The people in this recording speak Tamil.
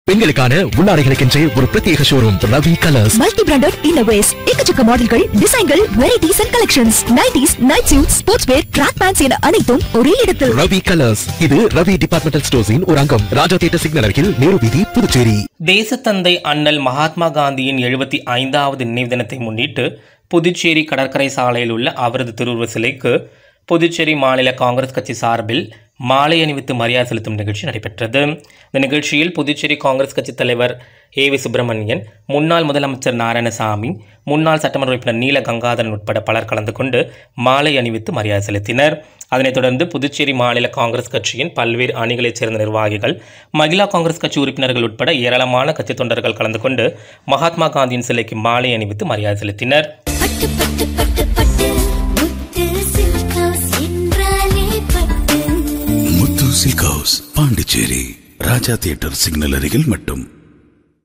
பெண்களுக்கான உள்ளாடைகளுக்கென்றே ஒரு பிரத்யேக showroom Ravi colours multi branded இன்னோவேஸ் எக்கச்சக்க மாடல்கள் டிசைன்கள் varieties and collections nighties night suit sports wear track pants என அனைத்தும் ஒரே இடத்தில் ரவி கலர்ஸ் இது ரவி டிபார்ட்மெண்டல் ஸ்டோர்ஸின் ஒரு அங்கம் ராஜா தியேட்டர் சிக்னல் அருகில் நேரு வீதி புதுச்சேரி தேசத்தந்தை அண்ணல் மகாத்மா காந்தியின் எழுபத்தி ஐந்தாவது நினைவு தினத்தை முன்னிட்டு புதுச்சேரி கடற்கரை சாலையில் உள்ள அவரது திருவுருவ சிலைக்கு புதுச்சேரி மாநில காங்கிரஸ் கட்சி சார்பில் மாலை அணிவித்து மரியாதை செலுத்தும் நிகழ்ச்சி நடைபெற்றது இந்த நிகழ்ச்சியில் புதுச்சேரி காங்கிரஸ் கட்சி தலைவர் ஏ வி சுப்பிரமணியன் முன்னாள் முதலமைச்சர் நாராயணசாமி முன்னாள் சட்டமன்ற உறுப்பினர் நீல கங்காதரன் உட்பட பலர் கலந்து கொண்டு மாலை அணிவித்து மரியாதை செலுத்தினர் அதனைத் தொடர்ந்து புதுச்சேரி மாநில காங்கிரஸ் கட்சியின் பல்வேறு அணிகளைச் சேர்ந்த நிர்வாகிகள் மகிழா காங்கிரஸ் கட்சி உறுப்பினர்கள் உட்பட ஏராளமான கட்சி தொண்டர்கள் கலந்து கொண்டு மகாத்மா காந்தியின் சிலைக்கு மாலை அணிவித்து மரியாதை செலுத்தினர் பட்டு பட்டு பட்டு பட்டு முத்து சில்க் ஹவுஸ் என்றாலே Pattu Muthu silk house Pondicherry Raja theatre signal அருகில் மட்டும்